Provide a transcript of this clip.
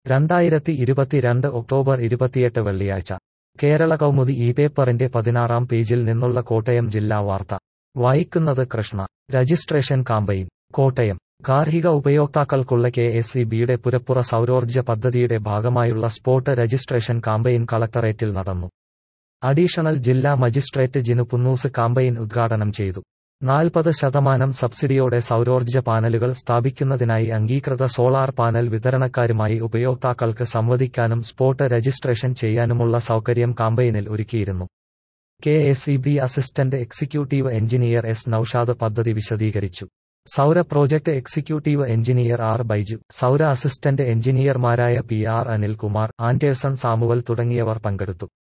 രണ്ടായിരത്തി ഇരുപത്തിരണ്ട് ഒക്ടോബർ ഇരുപത്തിയെട്ട് വെള്ളിയാഴ്ച കേരള കൗമുദി ഈ പേപ്പറിന്റെ പതിനാറാം പേജിൽ നിന്നുള്ള കോട്ടയം ജില്ലാ വാർത്ത വായിക്കുന്നത് കൃഷ്ണ രജിസ്ട്രേഷൻ കാമ്പയിൻ കോട്ടയം ഗാർഹിക ഉപയോക്താക്കൾക്കുള്ള കെ എസ് ഇ ബിയുടെ പുരപ്പുറ സൗരോർജ്ജ പദ്ധതിയുടെ ഭാഗമായുള്ള സ്പോട്ട് രജിസ്ട്രേഷൻ കാമ്പയിൻ കളക്ടറേറ്റിൽ നടന്നു അഡീഷണൽ ജില്ലാ മജിസ്ട്രേറ്റ് ജിനു പുന്നൂസ് കാമ്പയിൻ ഉദ്ഘാടനം ചെയ്തു നാൽപ്പത് ശതമാനം സബ്സിഡിയോടെ സൗരോർജ്ജ പാനലുകൾ സ്ഥാപിക്കുന്നതിനായി അംഗീകൃത സോളാർ പാനൽ വിതരണക്കാരുമായി ഉപയോക്താക്കൾക്ക് സംവദിക്കാനും സ്പോട്ട് രജിസ്ട്രേഷൻ ചെയ്യാനുമുള്ള സൗകര്യം കാമ്പയിനിൽ ഒരുക്കിയിരുന്നു K S E B assistant executive engineer S Naushad പദ്ധതി വിശദീകരിച്ചു സൗര project executive engineer R Baiju സൗര അസിസ്റ്റന്റ് എഞ്ചിനീയർമാരായ P R Anilkumar Anderson Samuel തുടങ്ങിയവർ പങ്കെടുത്തു